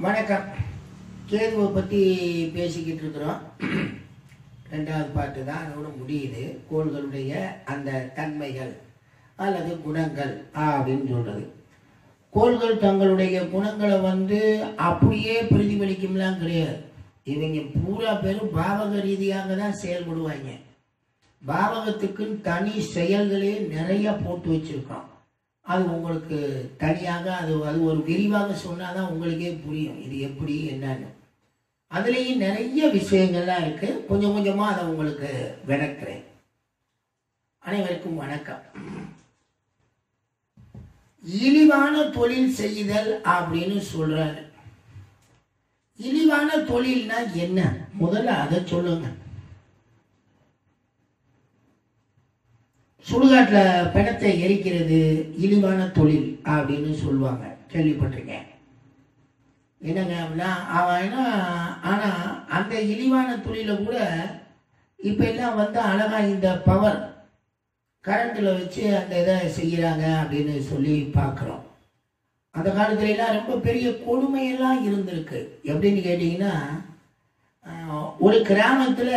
வணக்கம் கேதுவை பற்றி பேசிக்கிட்டு இருக்கிறோம் ரெண்டாவது பாட்டு தான் அதோட முடியுது கோள்களுடைய அந்த தன்மைகள் அல்லது குணங்கள் அப்படின்னு சொல்கிறது கோள்கள் தங்களுடைய குணங்களை வந்து அப்படியே பிரதிபலிக்கும்லாம் கிடையாது இவங்க பூரா பேரும் பாவக ரீதியாக தான் செயல்படுவாங்க பாவகத்துக்குன்னு தனி செயல்களே நிறைய போட்டு வச்சிருக்கோம் அது உங்களுக்கு தனியாக அது அது ஒரு விரிவாக சொன்னால் தான் உங்களுக்கே புரியும் இது எப்படி என்னன்னு அதுலேயும் நிறைய விஷயங்கள்லாம் இருக்கு கொஞ்சம் கொஞ்சமாக அதை உங்களுக்கு விளக்குறேன் அனைவருக்கும் வணக்கம் இழிவான தொழில் செய்தல் அப்படின்னு சொல்றாரு இழிவான தொழில்னா என்ன முதல்ல அதை சொல்லுங்க சுடுகாட்டில் பிணத்தை எரிக்கிறது இழிவான தொழில் அப்படின்னு சொல்லுவாங்க கேள்விப்பட்டிருக்கேன் என்னங்க அப்படின்னா அவன் என்ன ஆனால் அந்த இழிவான தொழிலை கூட இப்போ எல்லாம் வந்து அழகா இந்த பவர் கரண்டில் வச்சு அந்த இதை செய்கிறாங்க அப்படின்னு சொல்லி பார்க்குறோம் அந்த காலத்துல எல்லாம் ரொம்ப பெரிய கொடுமையெல்லாம் இருந்திருக்கு எப்படின்னு கேட்டிங்கன்னா ஆஹ், ஒரு கிராமத்தில்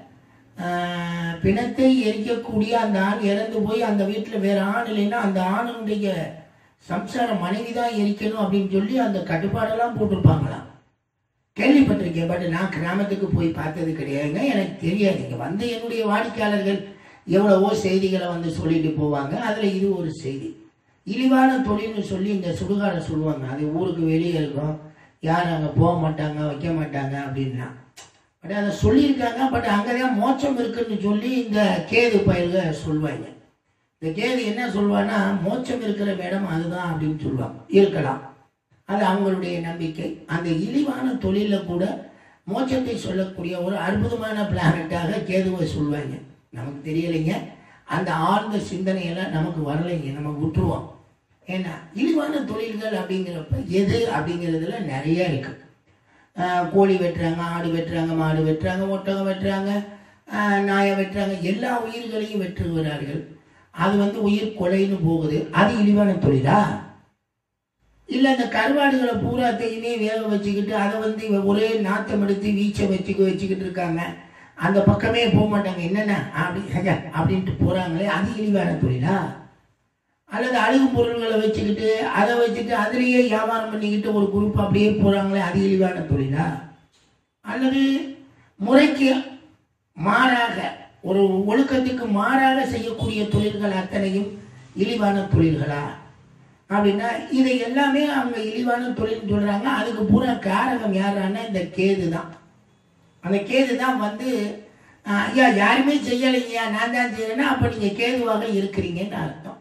பிணத்தை எரிக்கக்கூடிய அந்த ஆண் இறந்து போய் அந்த வீட்டில் வேற ஆண் இல்லைன்னா அந்த ஆணுடைய சம்சார மனைவி தான் எரிக்கணும் அப்படின்னு சொல்லி அந்த கட்டுப்பாடெல்லாம் போட்டிருப்பாங்களாம் கேள்விப்பட்டிருக்கேன் பட் நான் கிராமத்துக்கு போய் பார்த்தது கிடையாதுங்க எனக்கு தெரியாது இங்கே வந்து என்னுடைய வாடிக்கையாளர்கள் எவ்வளவோ செய்திகளை வந்து சொல்லிட்டு போவாங்க அதில் இது ஒரு செய்தி இழிவான தொழில்னு சொல்லி இந்த சுடுகாடை சொல்லுவாங்க அது ஊருக்கு வெளியே இருக்கும் யாரும் அங்கே போக மாட்டாங்க வைக்க மாட்டாங்க அப்படின்னா பட் அதை சொல்லியிருக்காங்க பட் அங்கே தான் மோட்சம் இருக்குன்னு சொல்லி இந்த கேது பயிர்க சொல்லுவாங்க இந்த கேது என்ன சொல்லுவான்னா மோட்சம் இருக்கிற இடம் அதுதான் அப்படின்னு சொல்லுவாங்க இருக்கலாம் அது அவங்களுடைய நம்பிக்கை அந்த இழிவான தொழிலில் கூட மோட்சத்தை சொல்லக்கூடிய ஒரு அற்புதமான பிளானட்டாக கேதுவை சொல்லுவாங்க நமக்கு தெரியலைங்க அந்த ஆழ்ந்த சிந்தனையெல்லாம் நமக்கு வரலைங்க நம்ம விட்டுருவோம் ஏன்னா இழிவான தொழில்கள் அப்படிங்கிறப்ப எது அப்படிங்கிறதுல நிறைய இருக்கு ஆஹ் கோழி வெட்டுறாங்க ஆடு வெட்டுறாங்க மாடு வெட்டுறாங்க ஒட்டகம் வெட்டுறாங்க ஆஹ் நாயை வெட்டுறாங்க எல்லா உயிர்களையும் வெட்டுகிறார்கள் அது வந்து உயிர் கொலைன்னு போகுது அது இழிவான தொழிலா இல்லை இந்த கருவாடுகளை பூராத்தையுமே வேக வச்சுக்கிட்டு அதை வந்து இவ ஒரே நாத்தம் எடுத்து வீச்சை வச்சுக்க வச்சுக்கிட்டு இருக்காங்க அந்த பக்கமே போக மாட்டாங்க என்னென்ன அப்படி ஐயா, அப்படின்ட்டு போகிறாங்களே அது இழிவான தொழிலா அல்லது அழகு பொருள்களை வச்சுக்கிட்டு அதை வச்சுட்டு அதுலேயே வியாபாரம் பண்ணிக்கிட்டு ஒரு குரூப் அப்படியே போகிறாங்களே அது இழிவான தொழிலா அல்லது முறைக்கு மாறாக ஒரு ஒழுக்கத்துக்கு மாறாக செய்யக்கூடிய தொழில்கள் அத்தனையும் இழிவான தொழில்களா அப்படின்னா இதை எல்லாமே அவங்க இழிவான தொழில்னு சொல்றாங்க அதுக்கு பூரா காரகம் யாரான்னா இந்த கேது தான் அந்த கேது தான் வந்து ஆஹ், ஐயா யாருமே செய்யலைங்கய்யா நான் தான் செய்யறேன்னா அப்ப நீங்க கேதுவாக இருக்கிறீங்கன்னு அர்த்தம்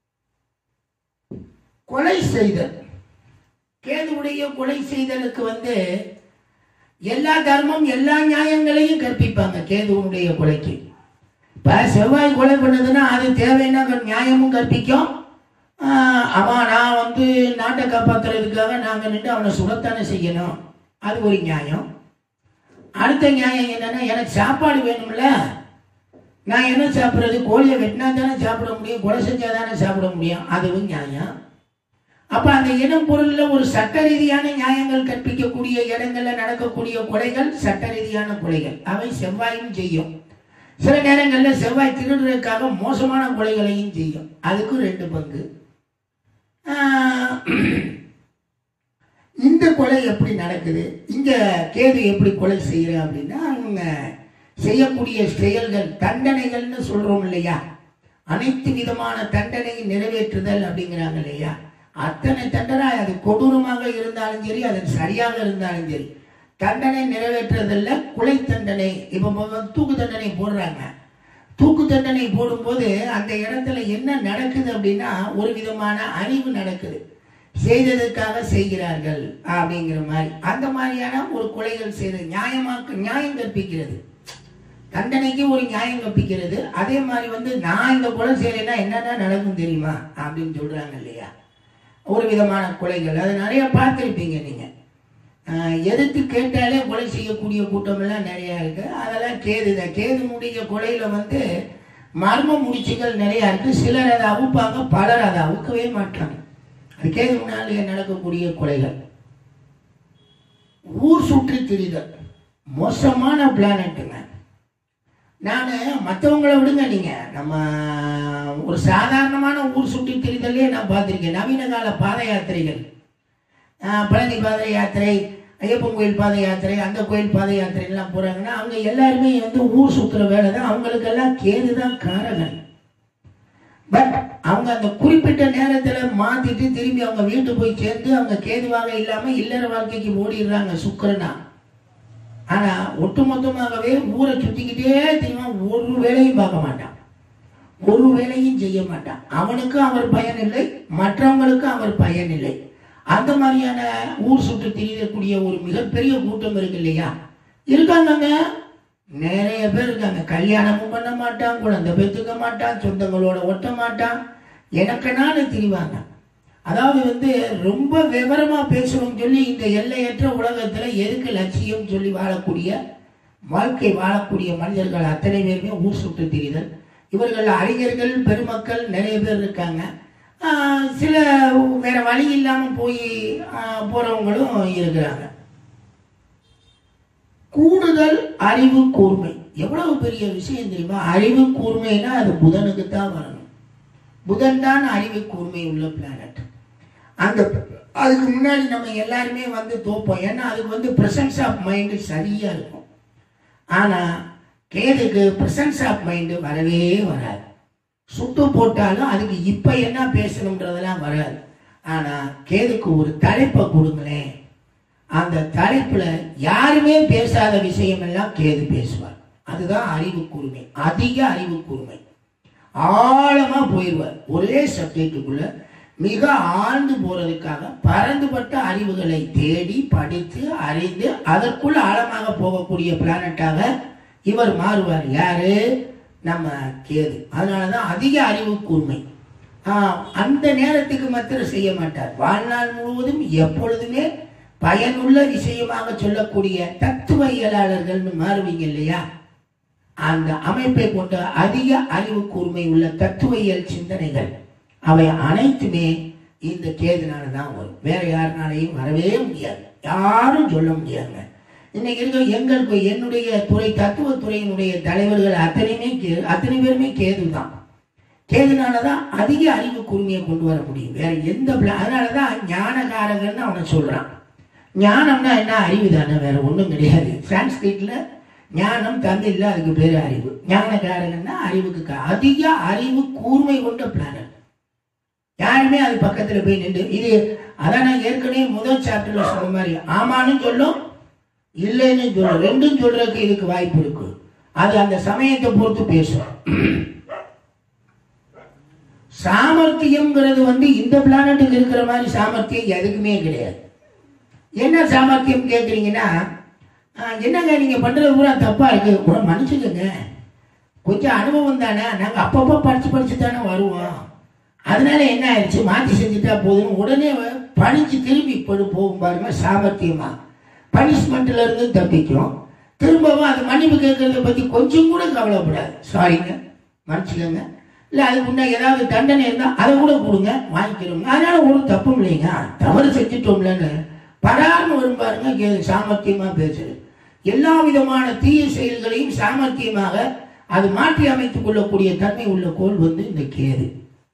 கொலை செய்தல் கேதுவுடைய கொலை செய்தலுக்கு வந்து எல்லா தர்மம் எல்லா நியாயங்களையும் கற்பிப்பாங்க கேதுவனுடைய கொலைக்கு இப்ப செவ்வாய் கொலை பண்ணதுன்னா அது தேவைன்னா நியாயமும் கற்பிக்கும் ஆஹ் அவன் நான் வந்து நாட்டை காப்பாத்துறதுக்காக நாங்கள் நின்று அவனை சுடத்தானே செய்யணும் அது ஒரு நியாயம் அடுத்த நியாயம் என்னன்னா எனக்கு சாப்பாடு வேணும்ல நான் என்ன சாப்பிட்றது கோழியை வெட்டினா தானே சாப்பிட முடியும் கொலை செஞ்சா தானே சாப்பிட முடியும் அதுவும் நியாயம் அப்ப அந்த இனம் பொருள்ல ஒரு சட்ட ரீதியான நியாயங்கள் கற்பிக்கக்கூடிய இடங்கள்ல நடக்கக்கூடிய கொலைகள் சட்ட ரீதியான கொலைகள் அவை செவ்வாயும் செய்யும் சில நேரங்கள்ல செவ்வாய் திருடுறதுக்காக மோசமான கொலைகளையும் செய்யும் அதுக்கும் ரெண்டு பங்கு ஆஹ், இந்த கொலை எப்படி நடக்குது இங்க கேது எப்படி கொலை செய்யற அப்படின்னா அவங்க செய்யக்கூடிய செயல்கள் தண்டனைகள்னு சொல்றோம் இல்லையா அனைத்து விதமான தண்டனையை நிறைவேற்றுதல் அப்படிங்கிறாங்க இல்லையா அத்தனை தண்டனை அது கொடூரமாக இருந்தாலும் சரி அது சரியாக இருந்தாலும் சரி தண்டனை நிறைவேற்றுறதில்ல கொலை தண்டனை இப்போ மொத தூக்கு தண்டனை போடுறாங்க தூக்கு தண்டனை போடும்போது அந்த இடத்துல என்ன நடக்குது அப்படின்னா ஒரு விதமான அறிவு நடக்குது செய்ததற்காக செய்கிறார்கள் அப்படிங்கிற மாதிரி அந்த மாதிரியான ஒரு கொலைகள் செய்து நியாயமாக்க நியாயம் கற்பிக்கிறது தண்டனைக்கு ஒரு நியாயம் கற்பிக்கிறது அதே மாதிரி வந்து நான் இந்த கொலை செய்யலைன்னா என்னென்ன நடக்கும் தெரியுமா அப்படின்னு சொல்றாங்க இல்லையா ஒரு விதமான கொலைகள் அது நிறைய பார்த்துருப்பீங்க நீங்க ஆஹ் எதிர்த்து கேட்டாலே கொலை செய்யக்கூடிய கூட்டமெல்லாம் நிறைய இருக்கு அதெல்லாம் கேது தான் கேதுனுடைய கொலையில வந்து மர்ம முடிச்சுகள் நிறைய இருக்கு சிலர் அதை அவுப்பாங்க பலர் அதை அவுக்கவே மாட்டாங்க அது கேது முன்னாலே நடக்கக்கூடிய கொலைகள் ஊர் சுற்றி திரிதல் மோசமான பிளானட்டுங்க நான் மற்றவங்கள விடுங்க நீங்கள் நம்ம ஒரு சாதாரணமான ஊர் சுற்றி திரிதலே நான் பார்த்துருக்கேன் நவீன கால பாத யாத்திரைகள் ஆஹ் பழனி பாத யாத்திரை ஐயப்பன் கோயில் பாத யாத்திரை அந்த கோயில் பாத யாத்திரைலாம் போகிறாங்கன்னா அவங்க எல்லாருமே வந்து ஊர் சுற்றுற வேலை தான் அவங்களுக்கெல்லாம் கேது தான் காரகன் பட் அவங்க அந்த குறிப்பிட்ட நேரத்தில் மாற்றிட்டு திரும்பி அவங்க வீட்டு போய் சேர்ந்து அவங்க கேதுவாக இல்லாமல் இல்லற வாழ்க்கைக்கு ஓடிடுறாங்க சுக்கரனா ஆனால் ஒட்டுமொத்தமாகவே ஊரை சுற்றிக்கிட்டே தெரியுமா ஒரு வேலையும் பார்க்க மாட்டான் ஒரு வேலையும் செய்ய மாட்டான் அவனுக்கும் அவர் பயன் இல்லை மற்றவங்களுக்கும் அவர் பயன் இல்லை அந்த மாதிரியான ஊர் சுற்று திரியக்கூடிய ஒரு மிகப்பெரிய கூட்டம் இருக்கு இல்லையா இருக்காங்கங்க நிறைய பேர் இருக்காங்க கல்யாணமும் பண்ண மாட்டான் குழந்தை பெற்றுக்க மாட்டான் சொந்தங்களோட ஒட்ட மாட்டான் எனக்குனாலும் திரிவாங்க அதாவது வந்து ரொம்ப விவரமா பேசணும்னு சொல்லி இந்த எல்லையற்ற உலகத்துல எதுக்கு லட்சியம் சொல்லி வாழக்கூடிய வாழ்க்கை வாழக்கூடிய மனிதர்கள் அத்தனை பேருமே ஊர் சுற்று திரிதல் இவர்கள் அறிஞர்கள் பெருமக்கள் நிறைய பேர் இருக்காங்க ஆஹ் சில வேற வழி இல்லாம போய் ஆஹ் போறவங்களும் இருக்கிறாங்க கூடுதல் அறிவு கூர்மை எவ்வளவு பெரிய விஷயம் தெரியுமா அறிவு கூர்மைனா அது புதனுக்கு தான் வரணும் புதன் தான் அறிவு கூர்மை உள்ள பிளானட் அந்த அதுக்கு முன்னாடி நம்ம எல்லாருமே வந்து தோப்போம் ஏன்னா அதுக்கு வந்து பிரசன்ஸ் ஆஃப் மைண்டு சரியா இருக்கும் ஆனா கேதுக்கு பிரசன்ஸ் ஆஃப் மைண்டு வரவே வராது சுட்டு போட்டாலும் அதுக்கு இப்ப என்ன பேசணுன்றதெல்லாம் வராது ஆனா கேதுக்கு ஒரு தலைப்பை கொடுங்களேன் அந்த தலைப்புல யாருமே பேசாத விஷயம் எல்லாம் கேது பேசுவார் அதுதான் அறிவு கூர்மை அதிக அறிவு கூர்மை ஆழமா போயிடுவார் ஒரே சப்ஜெக்டுக்குள்ள மிக ஆழ்ந்து போறதுக்காக பரந்துபட்ட அறிவுகளை தேடி படித்து அறிந்து அதற்குள்ள ஆழமாக போகக்கூடிய பிளானட்டாக இவர் மாறுவார் யாரு நம்ம கேது அதனாலதான் அதிக அறிவு கூர்மை ஆஹ், அந்த நேரத்துக்கு மாத்திரம் செய்ய மாட்டார் வாழ்நாள் முழுவதும் எப்பொழுதுமே பயனுள்ள விஷயமாக சொல்லக்கூடிய தத்துவவியலாளர்கள்னு மாறுவீங்க இல்லையா அந்த அமைப்பை கொண்ட அதிக அறிவு கூர்மை உள்ள தத்துவியல் சிந்தனைகள் அவை அனைத்துமே இந்த கேதுனால தான் வரும் வேற யாருனாலையும் வரவே முடியாது யாரும் சொல்ல முடியாதுங்க இன்னைக்கு இருக்க எங்களுக்கு என்னுடைய துறை தத்துவ துறையினுடைய தலைவர்கள் அத்தனையுமே கே- அத்தனை பேருமே கேது தான் கேதுனால தான் அதிக அறிவு கூர்மையை கொண்டு வர முடியும் வேற எந்த பிளா- அதனால தான் ஞானகாரகன்னு அவனை சொல்றான் ஞானம்னா என்ன அறிவு தானே வேற ஒன்றும் கிடையாது சான்ஸ்கிரிட்ல ஞானம் தமிழ்ல அதுக்கு பேர் அறிவு ஞானகாரகன்னா அறிவுக்கு கா- அதிக அறிவு கூர்மை கொண்ட பிளானட் யாருமே அது பக்கத்துல போய் நின்று இது அதான் நான் ஏற்கனவே முதல் சாப்டர்ல சொன்ன மாதிரி ஆமான்னு சொல்லும் இல்லைன்னு சொல்லும் ரெண்டும் சொல்றதுக்கு இதுக்கு வாய்ப்பு இருக்கு அது அந்த சமயத்தை பொறுத்து பேசும் சாமர்த்தியம்ங்கிறது வந்து இந்த பிளானட்டுக்கு இருக்கிற மாதிரி சாமர்த்தியம் எதுக்குமே கிடையாது என்ன சாமர்த்தியம் கேட்குறீங்கன்னா ஆஹ், என்னங்க நீங்க பண்றது பூரா தப்பா இருக்கு கூட மன்னிச்சுக்கோங்க கொஞ்சம் அனுபவம் தானே நாங்க அப்பப்போ படிச்சு படிச்சு தானே வருவோம் அதனால என்ன ஆயிடுச்சு மாற்றி செஞ்சுட்டா போதும் உடனே பணிஞ்சு திரும்பி படு போகும் பாருங்க சாமர்த்தியமா பனிஷ்மெண்ட்ல இருந்து தப்பிக்கும் திரும்பவும் அது மன்னிப்பு கேட்கறத பத்தி கொஞ்சம் கூட கவலைப்படாது சாரிங்க மன்னிச்சுக்கோங்க இல்லை அதுக்கு முன்னே ஏதாவது தண்டனை இருந்தால் அதை கூட கொடுங்க வாங்கிக்கிறோங்க அதனால ஒரு தப்பும் இல்லைங்க தவறு செஞ்சுட்டோம்லன்னு படார்னு வரும் பாருங்க கே- சாமர்த்தியமா பேசுது எல்லா விதமான தீய செயல்களையும் சாமர்த்தியமாக அது மாற்றி அமைத்துக் கொள்ளக்கூடிய தன்மை உள்ள கோள் வந்து இந்த கேது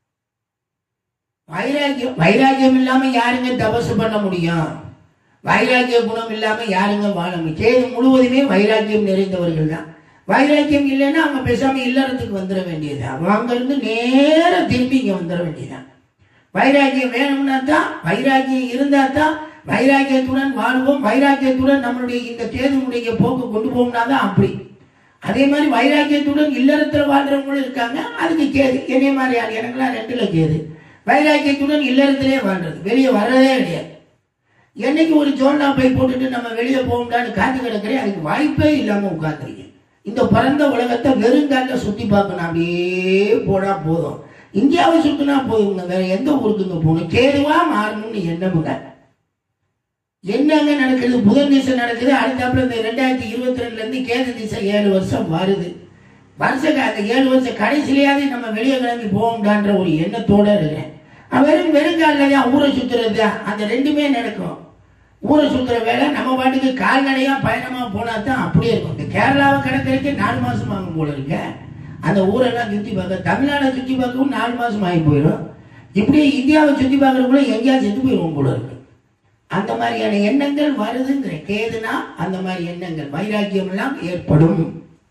வைராக்கியம் வைராக்கியம் இல்லாம யாருங்க தபசு பண்ண முடியும் வைராக்கிய குணம் இல்லாம யாருங்க வாழ முடியும் கேது முழுவதுமே வைராக்கியம் நிறைந்தவர்கள் தான் வைராக்கியம் இல்லைன்னா அவங்க பேசாம இல்லறதுக்கு வந்துட வேண்டியது அவங்க இருந்து நேர திரும்பி இங்க வந்துட வேண்டியதுதான் வைராக்கியம் வேணும்னா தான் வைராக்கியம் இருந்தா தான் வைராக்கியத்துடன் வாழ்வோம் வைராக்கியத்துடன் நம்மளுடைய இந்த கேதுனுடைய போக்கு கொண்டு போகணும்னா தான் அப்படி அதே மாதிரி வைராக்கியத்துடன் இல்லறத்துல வாழ்றவங்களும் இருக்காங்க அதுக்கு கேது என்னைய மாதிரி ஆள் எனக்குலாம் ரெண்டுல கேது வைராக்கியத்துடன் இல்லறத்திலே வாழ்றது வெளியே வர்றதே கிடையாது என்னைக்கு ஒரு ஜோன்னா போய் போட்டுட்டு நம்ம வெளியே போகணும்டான்னு காத்து கிடக்கிறேன் அதுக்கு வாய்ப்பே இல்லாம உட்காந்துருக்கேன் இந்த பரந்த உலகத்தை வெறுங்கால சுத்தி பார்க்கணும் அப்படியே போனா போதும் இந்தியாவை சுத்தினா போதுங்க வேற எந்த ஊருக்குங்க போகணும் கேதுவா மாறணும்னு எண்ணமுங்க என்னங்க நடக்குது புதன் திசை நடக்குது அடுத்தாப்புல இந்த ரெண்டாயிரத்தி இருபத்தி ரெண்டுல இருந்து கேது திசை ஏழு வருஷம் வருது வருஷ க- அந்த ஏழு வருஷம் கடைசிலையாவது நம்ம வெளியே கிளம்பி போகணும்டான்ற ஒரு எண்ணத்தோட இருக்கிறேன் அவன் வெறும் வெறுங்காலில் தான் ஊரை சுத்துறது தான் அந்த ரெண்டுமே நடக்கும் ஊரை சுத்துற வேலை நம்ம பாட்டுக்கு கால்நடையா பயணமா போனா தான் அப்படியே இருக்கும் இந்த கேரளாவை கடற்கரைக்கு நாலு மாசம் ஆகும் போல இருக்க அந்த ஊரெல்லாம் சுத்தி பார்க்க தமிழ்நாடை சுத்தி பார்க்கவும் நாலு மாசம் ஆகி போயிடும் இப்படியே இந்தியாவை சுத்தி பார்க்கறதுக்குள்ள எங்கேயாவது செத்து போயிடும் போல இருக்கு அந்த மாதிரியான எண்ணங்கள் வருதுங்கிற கேதுனா அந்த மாதிரி எண்ணங்கள் வைராக்கியம் எல்லாம் ஏற்படும்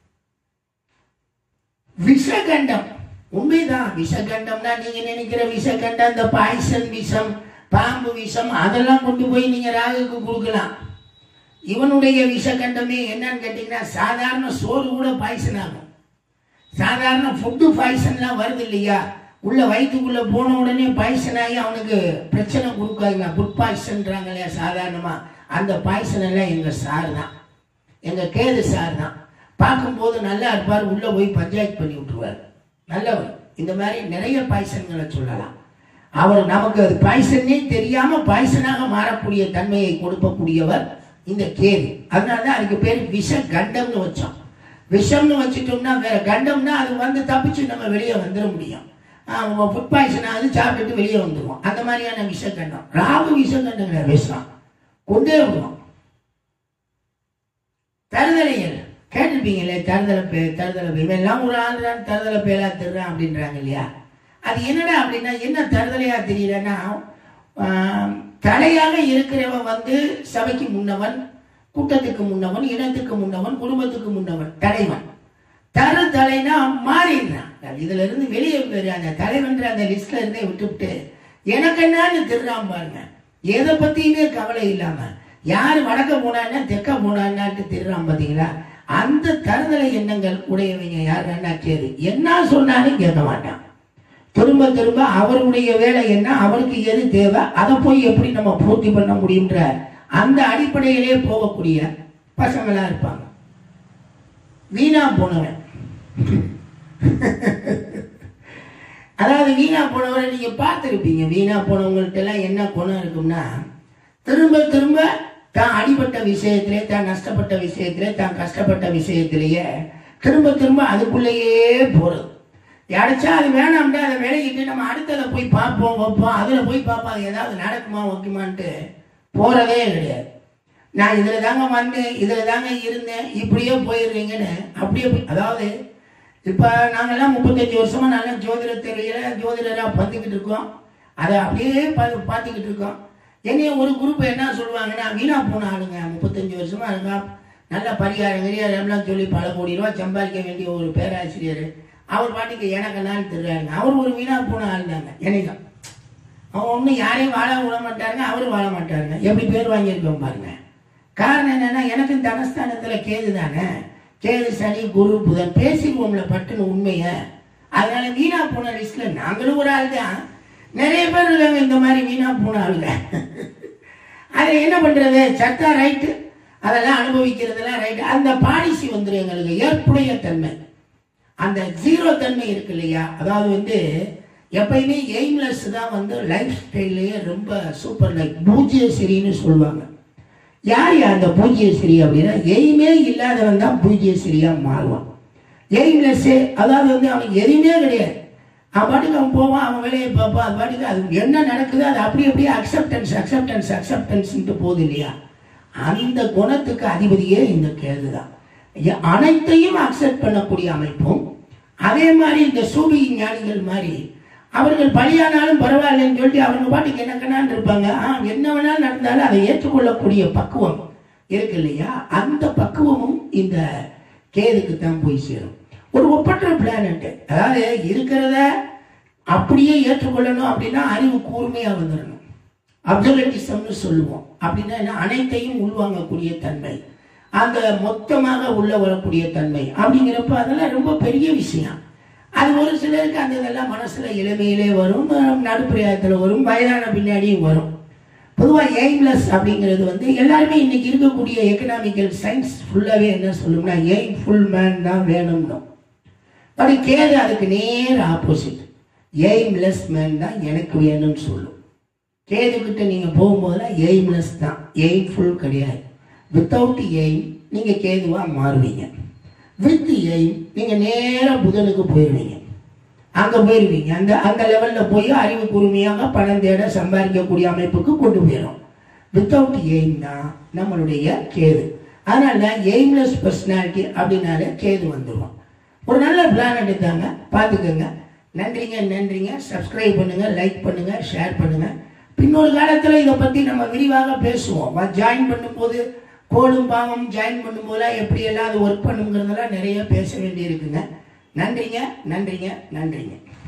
விஷகண்டம் உண்மைதான் விஷகண்டம்னா நீங்க நினைக்கிற விஷகண்டம் இந்த பாய்சன் விஷம் பாம்பு விஷம் அதெல்லாம் கொண்டு போய் நீங்க ராகுக்கு கொடுக்கலாம் இவனுடைய விஷகண்டமே என்னன்னு கேட்டீங்கன்னா சாதாரண சோறு கூட பாய்சன் ஆகும் சாதாரண ஃபுட்டு பாய்சன்லாம் வருது இல்லையா உள்ள வயிற்றுக்குள்ள போன உடனே பாய்சன் ஆகி அவனுக்கு பிரச்சனை கொடுக்காதுங்க ஃபுட் பாய்சன்றாங்க இல்லையா சாதாரணமா அந்த பாய்சன் எல்லாம் எங்க சார் தான் எங்க கேது சார் தான் பார்க்கும்போது நல்லா இருப்பார் உள்ள போய் பஞ்சாயத்து பண்ணி விட்டுருவார் நல்லவர் இந்த மாதிரி நிறைய பாய்சன்களை சொல்லலாம் அவர் நமக்கு அது பாய்சனே தெரியாம பாய்சனாக மாறக்கூடிய தன்மையை கொடுக்கக்கூடியவர் இந்த கேது அதனால தான் அதுக்கு பேர் விஷ கண்டம்னு வச்சோம் விஷம்னு வச்சுட்டோம்னா வேற கண்டம்னா அது வந்து தப்பிச்சு நம்ம வெளியே வந்துட முடியும் ஃபுட் பாய்சன் ஆகுது சாப்பிட்டுட்டு வெளியே வந்துடுவோம் அந்த மாதிரியான விஷகண்டம் ராகு விஷகண்டங்கிற விஷம் கொண்டே விடுவோம் தருதலைகள் கேட்டிருப்பீங்களே தருதலை பே தருதலை பே இவெல்லாம் ஒரு ஆள் தான் தருதலை பேலா திருறான் அப்படின்றாங்க இல்லையா அது என்னடா அப்படின்னா என்ன தருதலையா தெரியலன்னா ஆம், தலையாக இருக்கிறவன் வந்து சபைக்கு முன்னவன் கூட்டத்துக்கு முன்னவன் இனத்துக்கு முன்னவன் குடும்பத்துக்கு முன்னவன் தலைவன் தரு தலைனா மாறிடுறான் இதுல இருந்து வெளியே போயிரு அந்த தலைவன்ற அந்த லிஸ்ட்ல இருந்தே விட்டுவிட்டு எனக்கு என்னன்னு திருறான் பாருங்க எதை பத்தியுமே கவலை இல்லாம யார் வடக்க போனான்னா தெக்க போனான்னாட்டு திருறான் பாத்தீங்களா அந்த தருதலை எண்ணங்கள் உடையவங்க யாருன்னா கேது என்ன சொன்னாலும் கேட்க மாட்டான் திரும்ப திரும்ப அவருடைய வேலை என்ன அவருக்கு எது தேவை அதை போய் எப்படி நம்ம பூர்த்தி பண்ண முடியுன்ற அந்த அடிப்படையிலே போகக்கூடிய பசங்களா இருப்பாங்க வீணா போனவன் அதாவது வீணா போனவரை நீங்க பார்த்துருப்பீங்க வீணா போனவங்கள்ட்ட எல்லாம் என்ன குணம் இருக்கும்னா திரும்ப திரும்ப தான் அடிபட்ட விஷயத்திலே தான் நஷ்டப்பட்ட விஷயத்திலே தான் கஷ்டப்பட்ட விஷயத்திலேயே திரும்ப திரும்ப அதுக்குள்ளேயே போறது அடைச்சா அது வேணாம்டா அதை விலகிட்டு நம்ம அடுத்ததை போய் பார்ப்போம் வைப்போம் அதில் போய் பார்ப்போம் அது ஏதாவது நடக்குமா வைக்குமான்ட்டு போறதே கிடையாது நான் இதில் தாங்க வந்தேன் இதில் தாங்க இருந்தேன் இப்படியே போயிடுறீங்கன்னு அப்படியே போய் அதாவது இப்போ நாங்கெல்லாம் முப்பத்தஞ்சு வருஷமா நல்லா ஜோதிட துறையில ஜோதிடராக பார்த்துக்கிட்டு இருக்கோம் அதை அப்படியே பார்த்து பார்த்துக்கிட்டு இருக்கோம் என்னைய ஒரு குரூப் என்ன சொல்லுவாங்கன்னா வீணா போன ஆளுங்க முப்பத்தஞ்சு வருஷமா இருங்க நல்ல பரிகாரம் கிரியாரம் எல்லாம் சொல்லி பல கோடி ரூபாய் சம்பாதிக்க வேண்டிய ஒரு பேராசிரியர் அவர் பாட்டுக்கு எனக்கு நான் தெரியாருங்க அவர் ஒரு வீணா போன ஆள் தாங்க என்னைக்கும் அவன் ஒன்றும் யாரையும் வாழ விட மாட்டாருங்க அவரும் வாழ மாட்டாருங்க எப்படி பேர் வாங்கியிருக்கோம் பாருங்க காரணம் என்னன்னா எனக்கு தனஸ்தானத்துல கேது தானே கேது சனி குரு புதன் பேசிடுவோம்ல பட்டுன்னு உண்மைய அதனால வீணா போன லிஸ்ட்ல நாங்களும் ஒரு ஆள் தான் நிறைய பேர் இருக்காங்க இந்த மாதிரி வீணா போன ஆளுங்க அதை என்ன பண்றது சட்டா ரைட்டு அதெல்லாம் அனுபவிக்கிறதெல்லாம் ரைட்டு அந்த பாலிசி வந்துடும் எங்களுக்கு ஏற்புடைய தன்மை அந்த ஜீரோ தன்மை இருக்கு இல்லையா அதாவது வந்து எப்பயுமே எய்ம்லெஸ் தான் வந்து லைஃப் ஸ்டைல்லையே ரொம்ப சூப்பர் லைஃப் பூஜ்ய சிரின்னு சொல்லுவாங்க யார் யார் அந்த பூஜ்ய சிரி அப்படின்னா எய்மே இல்லாதவன் தான் பூஜ்ய சிரியா மாறுவான் எய்ம்லெஸ் அதாவது வந்து அவனுக்கு எதுவுமே கிடையாது அவன் பாட்டுக்கு அவன் போவான் அவன் வேலையை பார்ப்பான் அது பாட்டுக்கு அது என்ன நடக்குது அது அப்படி அப்படியே அக்செப்டன்ஸ் அக்செப்டன்ஸ் அக்செப்டன்ஸ்ன்ட்டு போகுது இல்லையா அந்த குணத்துக்கு அதிபதியே இந்த கேது தான் எ- அனைத்தையும் அக்செப்ட் பண்ணக்கூடிய அமைப்பும் அதே மாதிரி இந்த சூடி ஞானிகள் மாதிரி அவர்கள் பலியானாலும் பரவாயில்லைன்னு சொல்லிட்டு அவங்க பாட்டுக்கு என்ன கண்ணான்னு இருப்பாங்க ஆ என்ன வேணாலும் நடந்தாலும் அதை ஏற்றுக்கொள்ளக்கூடிய பக்குவம் இருக்கு இல்லையா அந்த பக்குவமும் இந்த கேதுக்கு தான் போய் சேரும் ஒரு ஒப்பற்ற பிளானட் அதாவது இருக்கிறத அப்படியே ஏற்றுக்கொள்ளணும் அப்படின்னா அறிவு கூர்மையா வந்துடணும் அப்சர்வேட்டிசம்னு சொல்லுவோம் அப்படின்னா என்ன அனைத்தையும் உள்வாங்கக்கூடிய தன்மை அந்த மொத்தமாக உள்ள வரக்கூடிய தன்மை அப்படிங்கிறப்ப அதெல்லாம் ரொம்ப பெரிய விஷயம் அது ஒரு சிலருக்கு அந்த இதெல்லாம் மனசுல இளமையிலே வரும் அஹ் நடுப்பிரயாயத்தில் வரும் வயதான பின்னாடியும் வரும் பொதுவாக எய்ம்லெஸ் அப்படிங்கிறது வந்து எல்லாருமே இன்னைக்கு இருக்கக்கூடிய எக்கனாமிக்கல் சயின்ஸ் ஃபுல்லாகவே என்ன சொல்லும்னா எய்ம் ஃபுல் மேன் தான் வேணும்னு பட் கேது அதுக்கு நேர் ஆப்போசிட் எய்ம்லெஸ் மேன் தான் எனக்கு வேணும்னு சொல்லும் கேதுக்கிட்ட நீங்கள் போகும்போதெல்லாம் எய்ம்லெஸ் தான் எய்ம்ஃபுல் கிடையாது வித்தவுட் எய்ம் நீங்கள் கேதுவாக மாறுவீங்க வித் எய்ம் நீங்கள் நேராக புதனுக்கு போயிடுவீங்க அங்கே போயிடுவீங்க அந்த அந்த லெவலில் போய் அறிவு கூர்மையாக பணம் தேட சம்பாதிக்கக்கூடிய அமைப்புக்கு கொண்டு போயிடும் வித்தவுட் எய்ம் தான் நம்மளுடைய கேது அதனால தான் எய்ம்லெஸ் பர்சனாலிட்டி அப்படின்னாலே கேது வந்துடும் ஒரு நல்ல பிளான் எடுத்தாங்க பார்த்துக்கோங்க நன்றிங்க நன்றிங்க சப்ஸ்கிரைப் பண்ணுங்க லைக் பண்ணுங்க ஷேர் பண்ணுங்க பின்னொரு காலத்தில் இதை பற்றி நம்ம விரிவாக பேசுவோம் ஜாயின் பண்ணும்போது கோடும் பாவம் ஜாயின் பண்ணும்போதெல்லாம் எப்படியெல்லாம் அது ஒர்க் பண்ணுங்கிறதெல்லாம் நிறைய பேச வேண்டியிருக்குங்க நன்றிங்க நன்றிங்க நன்றிங்க